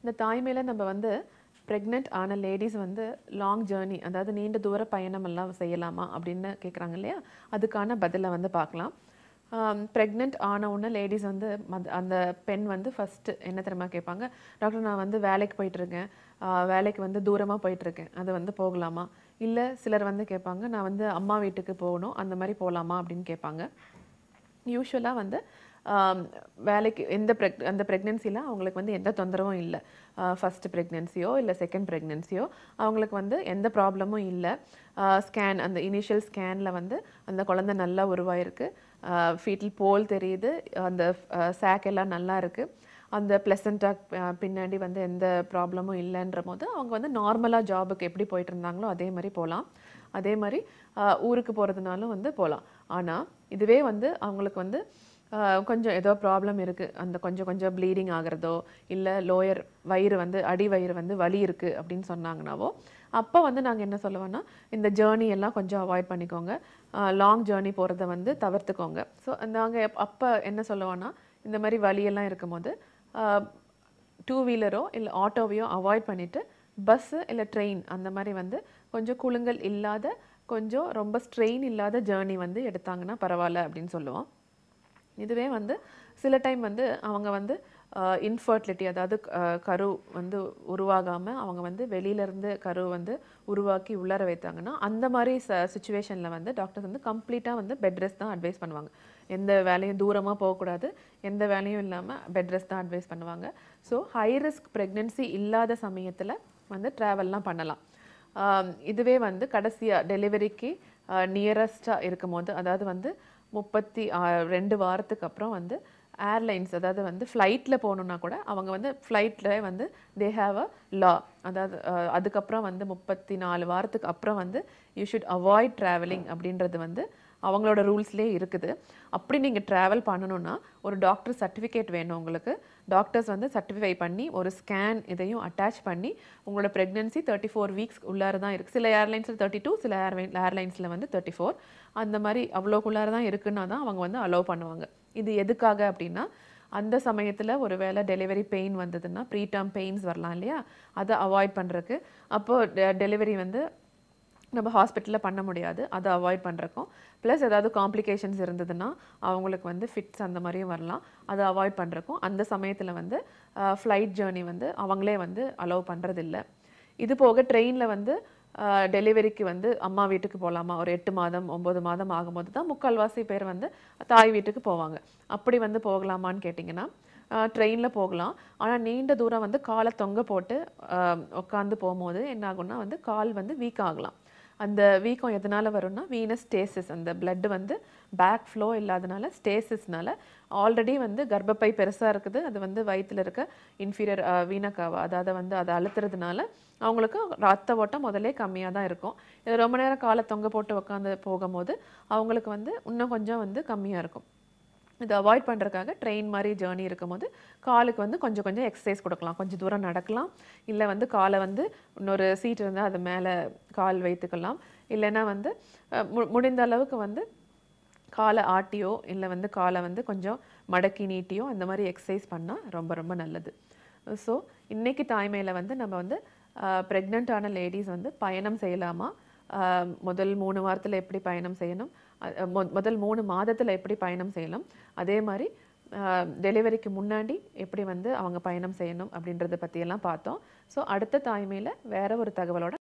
இந்த தாய்மையில் நம்ம வந்து ப்ரெக்னென்ட் ஆன லேடிஸ் வந்து லாங் ஜேர்னி அதாவது நீண்ட தூர பயணம் எல்லாம் செய்யலாமா அப்படின்னு கேட்குறாங்க இல்லையா அதுக்கான பதிலை வந்து பார்க்கலாம் ப்ரெக்னென்ட் ஆன உடனே லேடிஸ் வந்து மத்- அந்த பெண் வந்து ஃபஸ்ட்டு என்ன தெரியுமா கேட்பாங்க டாக்டர் நான் வந்து வேலைக்கு போயிட்டுருக்கேன் வேலைக்கு வந்து தூரமாக போயிட்டுருக்கேன் அது வந்து போகலாமா இல்லை சிலர் வந்து கேட்பாங்க நான் வந்து அம்மா வீட்டுக்கு போகணும் அந்த மாதிரி போகலாமா அப்படின்னு கேட்பாங்க யூஸ்வலாக வந்து ஆம், வேலைக்கு எந்த ப்ரெக் அந்த ப்ரெக்னென்சியில் அவங்களுக்கு வந்து எந்த தொந்தரவும் இல்லை ஃபர்ஸ்ட் ப்ரெக்னென்சியோ இல்லை செகண்ட் ப்ரெக்னென்சியோ அவங்களுக்கு வந்து எந்த ப்ராப்ளமும் இல்லை ஸ்கேன் அந்த இனிஷியல் ஸ்கேனில் வந்து அந்த குழந்தை நல்லா உருவாயிருக்கு ஃபீட்டல் போல் தெரியுது அந்த சாக் எல்லாம் நல்லா இருக்குது அந்த ப்ளசண்ட்டாக பின்னாடி வந்து எந்த ப்ராப்ளமும் இல்லைன்ற போது அவங்க வந்து நார்மலாக ஜாபுக்கு எப்படி போயிட்டு இருந்தாங்களோ அதே மாதிரி போகலாம் அதே மாதிரி ஆஹ், ஊருக்கு போகிறதுனாலும் வந்து போகலாம் ஆனால் இதுவே வந்து அவங்களுக்கு வந்து ஆஹ், கொஞ்சம் ஏதோ ப்ராப்ளம் இருக்குது அந்த கொஞ்சம் கொஞ்சம் ப்ளீடிங் ஆகிறதோ இல்லை லோயர் வயிறு வந்து அடி வயிறு வந்து வலி இருக்குது அப்படின்னு சொன்னாங்கனாவோ அப்போ வந்து நாங்கள் என்ன சொல்லுவோன்னா இந்த ஜேர்னி எல்லாம் கொஞ்சம் அவாய்ட் பண்ணிக்கோங்க லாங் ஜேர்னி போகிறத வந்து தவிர்த்துக்கோங்க ஸோ நாங்கள் அப்போ என்ன சொல்லுவோன்னா இந்த மாதிரி வலியெல்லாம் இருக்கும்போது டூ வீலரோ இல்லை ஆட்டோவையோ அவாய்ட் பண்ணிவிட்டு பஸ்ஸு இல்லை ட்ரெயின் அந்த மாதிரி வந்து கொஞ்சம் குலுங்கல் இல்லாத கொஞ்சம் ரொம்ப ஸ்ட்ரெயின் இல்லாத ஜேர்னி வந்து எடுத்தாங்கன்னா பரவாயில்ல அப்படின்னு சொல்லுவோம் இதுவே வந்து சில டைம் வந்து அவங்க வந்து இன்ஃபர்டிலிட்டி அதாவது அஹ், கரு வந்து உருவாகாமல் அவங்க வந்து வெளியிலேருந்து கரு வந்து உருவாக்கி உள்ளார வைத்தாங்கன்னா அந்த மாதிரி ச சுச்சுவேஷனில் வந்து டாக்டர்ஸ் வந்து கம்ப்ளீட்டாக வந்து பெட் ரெஸ்ட் தான் அட்வைஸ் பண்ணுவாங்க எந்த வேலையும் தூரமாக போகக்கூடாது எந்த வேலையும் இல்லாமல் பெட் ரெஸ்ட் தான் அட்வைஸ் பண்ணுவாங்க ஸோ ஹை ரிஸ்க் ப்ரெக்னென்சி இல்லாத சமயத்தில் வந்து ட்ராவல்லாம் பண்ணலாம் ஆம், இதுவே வந்து கடைசியாக டெலிவரிக்கு நியரஸ்ட்டாக இருக்கும் போது அதாவது வந்து முப்பத்தி ஆ- ரெண்டு வாரத்துக்கு அப்புறம் வந்து ஏர்லைன்ஸ் அதாவது வந்து ஃப்ளைட்டில் போகணுன்னா கூட அவங்க வந்து ஃப்ளைட்டில் வந்து தே ஹாவ் அ லா அதாவது அஹ், அதுக்கப்புறம் வந்து முப்பத்தி நாலு வாரத்துக்கு அப்புறம் வந்து யூ ஷுட் அவாய்ட் ட்ராவலிங் அப்படின்றது வந்து அவங்களோட ரூல்ஸ்லேயே இருக்குது அப்படி நீங்கள் ட்ராவல் பண்ணணும்னா ஒரு டாக்டர் சர்டிஃபிகேட் வேணும் உங்களுக்கு டாக்டர்ஸ் வந்து சர்டிஃபை பண்ணி ஒரு ஸ்கேன் இதையும் அட்டாச் பண்ணி உங்களோட ப்ரெக்னென்சி தேர்ட்டி ஃபோர் வீக்ஸ் உள்ளார தான் இருக்குது சில ஏர்லைன்ஸில் தேர்ட்டி டூ சில ஏர்லைன் ஏர்லைன்ஸில் வந்து தேர்ட்டி ஃபோர் அந்த மாதிரி அவ்வளோக்குள்ளார தான் இருக்குன்னா தான் அவங்க வந்து அலோவ் பண்ணுவாங்க இது எதுக்காக அப்படின்னா அந்த சமயத்தில் ஒரு வேளை டெலிவரி பெயின் வந்ததுன்னா ப்ரீடம் பெயின்ஸ் வரலாம் இல்லையா அதை அவாய்ட் பண்ணுறதுக்கு அப்போது டெலிவரி வந்து நம்ம ஹாஸ்பிட்டலில் பண்ண முடியாது அதை அவாய்ட் பண்ணுறக்கும் ப்ளஸ் ஏதாவது காம்ப்ளிகேஷன்ஸ் இருந்ததுன்னா அவங்களுக்கு வந்து ஃபிட்ஸ் அந்த மாதிரியும் வரலாம் அதை அவாய்ட் பண்ணுறக்கும் அந்த சமயத்தில் வந்து ஃப்ளைட் ஜேர்னி வந்து அவங்களே வந்து அலோவ் பண்ணுறதில்ல இது போக ட்ரெயினில் வந்து டெலிவரிக்கு வந்து அம்மா வீட்டுக்கு போகலாமா ஒரு எட்டு மாதம் ஒம்பது மாதம் ஆகும்போது தான் முக்கால்வாசி பேர் வந்து தாய் வீட்டுக்கு போவாங்க அப்படி வந்து போகலாமான்னு கேட்டிங்கன்னா ட்ரெயினில் போகலாம் ஆனால் நீண்ட தூரம் வந்து காலை தொங்க போட்டு உட்காந்து போகும்போது என்ன ஆகும்னா வந்து கால் வந்து வீக் ஆகலாம் அந்த வீக்கம் எதனால் வரும்னா வீனஸ் ஸ்டேசிஸ் அந்த blood வந்து பேக் ஃப்ளோ இல்லாதனால ஸ்டேசிஸ்னால ஆல்ரெடி வந்து கர்ப்பப்பை பெருசாக இருக்குது அது வந்து வயித்துல இருக்க இன்ஃபீரியர் வீனக்காவா அதாவது வந்து அதை அழுத்துறதுனால அவங்களுக்கு ரத்த ஓட்டம் முதல்லே கம்மியாக தான் இருக்கும் இது ரொம்ப நேரம் காலை தொங்க போட்டு உட்காந்து போகும்போது அவங்களுக்கு வந்து இன்னும் கொஞ்சம் வந்து கம்மியாக இருக்கும் இதை அவாய்ட் பண்ணுறதுக்காக ட்ரெயின் மாதிரி ஜேர்னி இருக்கும்போது காலுக்கு வந்து கொஞ்சம் கொஞ்சம் எக்ஸசைஸ் கொடுக்கலாம் கொஞ்சம் தூரம் நடக்கலாம் இல்லை வந்து காலை வந்து இன்னொரு சீட் இருந்தால் அது மேலே கால் வைத்துக்கலாம் இல்லைன்னா வந்து அஹ், மு- முடிந்த அளவுக்கு வந்து காலை ஆட்டியோ இல்லை வந்து காலை வந்து கொஞ்சம் மடக்கி நீட்டியோ அந்த மாதிரி எக்ஸசைஸ் பண்ணால் ரொம்ப ரொம்ப நல்லது ஸோ இன்னைக்கு தாய்மையில் வந்து நம்ம வந்து ப்ரெக்னென்ட் ஆன லேடிஸ் வந்து பயணம் செய்யலாமா ஆஹ் முதல் மூணு வாரத்தில் எப்படி பயணம் செய்யணும் அ- மொ- முதல் மூணு மாதத்தில் எப்படி பயணம் செய்யலாம் அதே மாதிரி டெலிவரிக்கு முன்னாடி எப்படி வந்து அவங்க பயணம் செய்யணும் அப்படின்றத பற்றியெல்லாம் பார்த்தோம் ஸோ அடுத்த தாய்மையில் வேற ஒரு தகவலோட